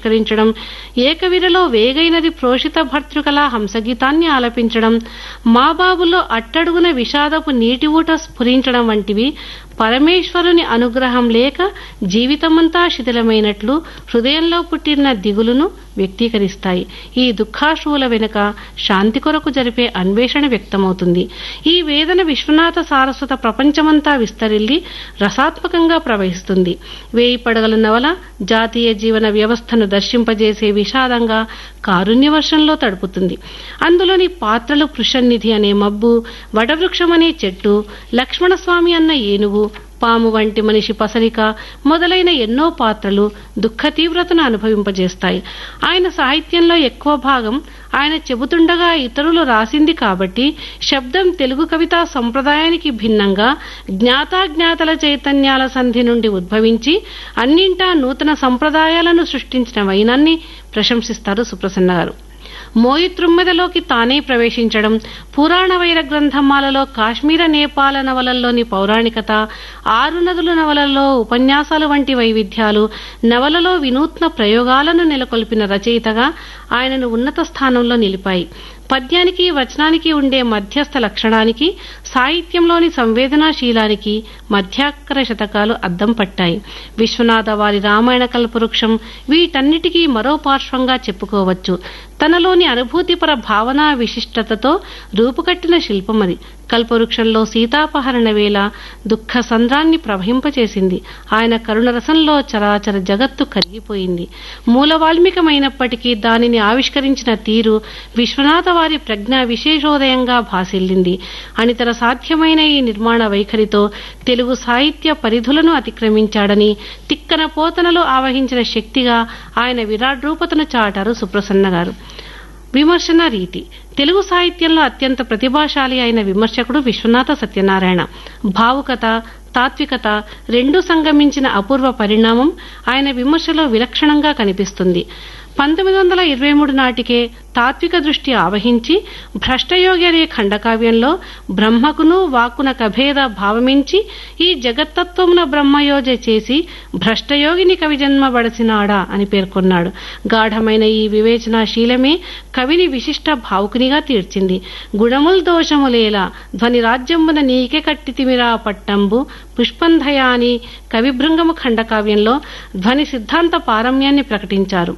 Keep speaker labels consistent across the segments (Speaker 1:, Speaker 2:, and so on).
Speaker 1: ఆవిష్కరించడం ఏకవిరలో వేగైనది ప్రోషిత భర్తృకల హంసగీతాన్ని ఆలపించడం మా బాబులో అట్టడుగున విషాదపు నీటి ఊట స్ఫురించడం వంటివి పరమేశ్వరుని అనుగ్రహం లేక జీవితమంతా శిథిలమైనట్లు హృదయంలో పుట్టిన దిగులును వ్యక్తీకరిస్తాయి ఈ దుఃఖాశ్రువుల వెనుక శాంతి కొరకు జరిపే అన్వేషణ వ్యక్తమవుతుంది ఈ వేదన విశ్వనాథ సారస్వత ప్రపంచమంతా విస్తరిల్లి రసాత్మకంగా ప్రవహిస్తుంది వేయి పడగల నవల జాతీయ జీవన వ్యవస్థను దర్శింపజేసే విషాదంగా కారుణ్య వర్షంలో తడుపుతుంది అందులోని పాత్రలు పృషన్నిధి అనే మబ్బు వడవృక్షం అనే చెట్టు లక్ష్మణస్వామి అన్న ఏనుగు పాము వంటి మనిషి పసరిక మొదలైన ఎన్నో పాత్రలు దుఃఖ తీవ్రతను అనుభవింపజేస్తాయి ఆయన సాహిత్యంలో ఎక్కువ భాగం ఆయన చెబుతుండగా ఇతరులు రాసింది కాబట్టి శబ్దం తెలుగు కవితా సంప్రదాయానికి భిన్నంగా జ్ఞాతాజ్ఞాతల చైతన్యాల సంధి నుండి ఉద్భవించి అన్నింటా నూతన సంప్రదాయాలను సృష్టించిన వైనాన్ని ప్రశంసిస్తారు సుప్రసన్న గారు మోయితృమ్మెదలోకి తానే ప్రవేశించడం పురాణ వైర గ్రంథమాలలో కాశ్మీర నేపాల నవలల్లోని పౌరాణికత ఆరు నదుల నవలల్లో ఉపన్యాసాలు వంటి వైవిధ్యాలు నవలలో వినూత్న ప్రయోగాలను నెలకొల్పిన రచయితగా ఆయనను ఉన్నత స్థానంలో నిలిపాయి పద్యానికి వచనానికి ఉండే మధ్యస్థ లక్షణానికి సాహిత్యంలోని సంవేదనాశీలానికి మధ్యాకర శతకాలు అద్దం పట్టాయి విశ్వనాథ వారి రామాయణ కల్పవృక్షం వీటన్నిటికీ మరో పార్శ్వంగా చెప్పుకోవచ్చు తనలోని అనుభూతిపర భావనా విశిష్టతతో రూపుకట్టిన శిల్పం అది కల్పవృక్షంలో సీతాపహరణ వేళ దుఃఖ సంద్రాన్ని ప్రవహింపచేసింది ఆయన కరుణరసంలో చరాచర జగత్తు కరిగిపోయింది మూలవాల్మికమైనప్పటికీ దానిని ఆవిష్కరించిన తీరు విశ్వనాథ వారి ప్రజ్ఞ విశేషోదయంగా భాసిల్లింది అనితర సాధ్యమైన ఈ నిర్మాణ వైఖరితో తెలుగు సాహిత్య పరిధులను అతిక్రమించాడని తిక్కన పోతనలో ఆవహించిన శక్తిగా ఆయన విరాట్ రూపతను చాటారు సుప్రసన్న గారు విమర్శన రీతి తెలుగు సాహిత్యంలో అత్యంత ప్రతిభాశాలి అయిన విమర్శకుడు విశ్వనాథ సత్యనారాయణ భావుకత తాత్వికత రెండూ సంగమించిన అపూర్వ పరిణామం ఆయన విమర్శలో విలక్షణంగా కనిపిస్తుంది పంతొమ్మిది వందల ఇరవై మూడు నాటికే తాత్విక దృష్టి ఆవహించి భ్రష్టయోగి అనే ఖండకావ్యంలో బ్రహ్మకును వాక్కున కభేద భావమించి ఈ జగత్తత్వమున బ్రహ్మయోజ చేసి భ్రష్టయోగిని కవి జన్మ బడసినాడా అని పేర్కొన్నాడు గాఢమైన ఈ వివేచనాశీలమే కవిని విశిష్ట భావుకునిగా తీర్చింది గుణముల్ దోషములేలా ధ్వని రాజ్యమున నీకే కట్టితిమిరా పట్టంబు పుష్పంధయాని కవిభృంగము ఖండకావ్యంలో ధ్వని సిద్ధాంత పారమ్యాన్ని ప్రకటించారు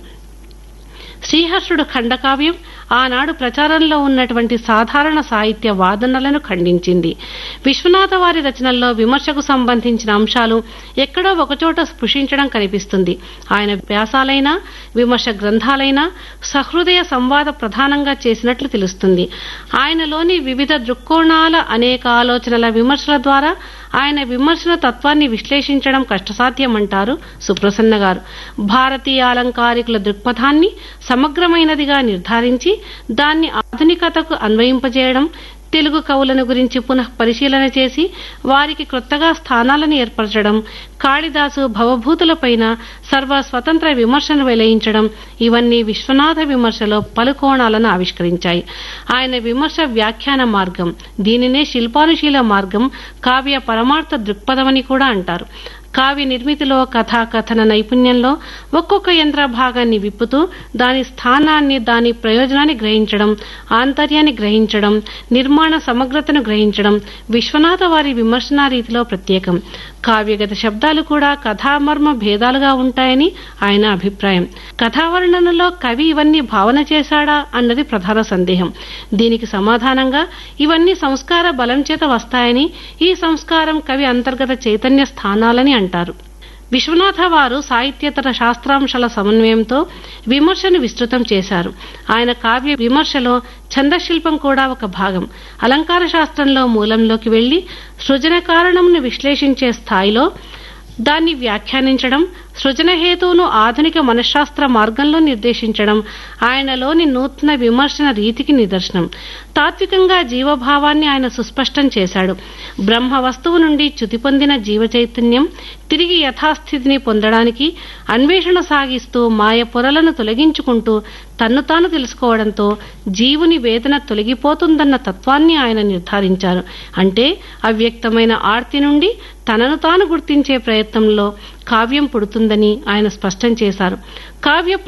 Speaker 1: శ్రీహర్షుడు ఖండకావ్యం ఆనాడు ప్రచారంలో ఉన్నటువంటి సాధారణ సాహిత్య వాదనలను ఖండించింది విశ్వనాథ వారి రచనల్లో విమర్శకు సంబంధించిన అంశాలు ఎక్కడో ఒకచోట స్పృశించడం కనిపిస్తుంది ఆయన వ్యాసాలైనా విమర్శ గ్రంథాలైనా సహృదయ సంవాద ప్రధానంగా చేసినట్లు తెలుస్తుంది ఆయనలోని వివిధ దృక్కోణాల అనేక ఆలోచనల విమర్శల ద్వారా ఆయన విమర్శన తత్వాన్ని విశ్లేషించడం కష్టసాధ్యమంటారు సుప్రసన్న గారు భారతీయ అలంకారికుల దృక్పథాన్ని సమగ్రమైనదిగా నిర్ధారించి దాన్ని ఆధునికతకు అన్వయింపజేయడం తెలుగు కవులను గురించి పునః పరిశీలన చేసి వారికి క్రొత్తగా స్థానాలను ఏర్పరచడం కాళిదాసు భవభూతులపైన సర్వ స్వతంత్ర విమర్శను వెలయించడం ఇవన్నీ విశ్వనాథ విమర్శలో పలు కోణాలను ఆవిష్కరించాయి ఆయన విమర్శ వ్యాఖ్యాన మార్గం దీనినే శిల్పానుశీల మార్గం కావ్య పరమార్థ దృక్పథమని కూడా అంటారు కావ్య నిర్మితిలో కథా కథన నైపుణ్యంలో ఒక్కొక్క యంత్ర భాగాన్ని విప్పుతూ దాని స్థానాన్ని దాని ప్రయోజనాన్ని గ్రహించడం ఆంతర్యాన్ని గ్రహించడం నిర్మాణ సమగ్రతను గ్రహించడం విశ్వనాథ వారి విమర్శనా రీతిలో ప్రత్యేకం కావ్యగత శబ్దాలు కూడా కథామర్మ భేదాలుగా ఉంటాయని ఆయన అభిప్రాయం కథావర్ణనలో కవి ఇవన్నీ భావన చేశాడా అన్నది ప్రధాన సందేహం దీనికి సమాధానంగా ఇవన్నీ సంస్కార బలం చేత వస్తాయని ఈ సంస్కారం కవి అంతర్గత చైతన్య స్థానాలని అంటారు విశ్వనాథ వారు సాహిత్యేతర శాస్త్రాంశాల సమన్వయంతో విమర్శను విస్తృతం చేశారు ఆయన కావ్య విమర్శలో ఛందశిల్పం కూడా ఒక భాగం అలంకార శాస్త్రంలో మూలంలోకి వెళ్లి సృజన కారణంను విశ్లేషించే స్థాయిలో దాన్ని వ్యాఖ్యానించడం సృజన హేతువును ఆధునిక మనశ్శాస్త్ర మార్గంలో నిర్దేశించడం ఆయనలోని నూతన విమర్శన రీతికి నిదర్శనం తాత్వికంగా జీవభావాన్ని ఆయన సుస్పష్టం చేశాడు బ్రహ్మ వస్తువు నుండి చ్యుతి పొందిన జీవ చైతన్యం తిరిగి యథాస్థితిని పొందడానికి అన్వేషణ సాగిస్తూ మాయ పొరలను తొలగించుకుంటూ తన్ను తాను తెలుసుకోవడంతో జీవుని వేదన తొలగిపోతుందన్న తత్వాన్ని ఆయన నిర్ధారించారు అంటే అవ్యక్తమైన ఆర్తి నుండి తనను తాను గుర్తించే ప్రయత్నంలో కావ్యం పుడుతుందని ఆయన స్పష్టం చేశారు కావ్య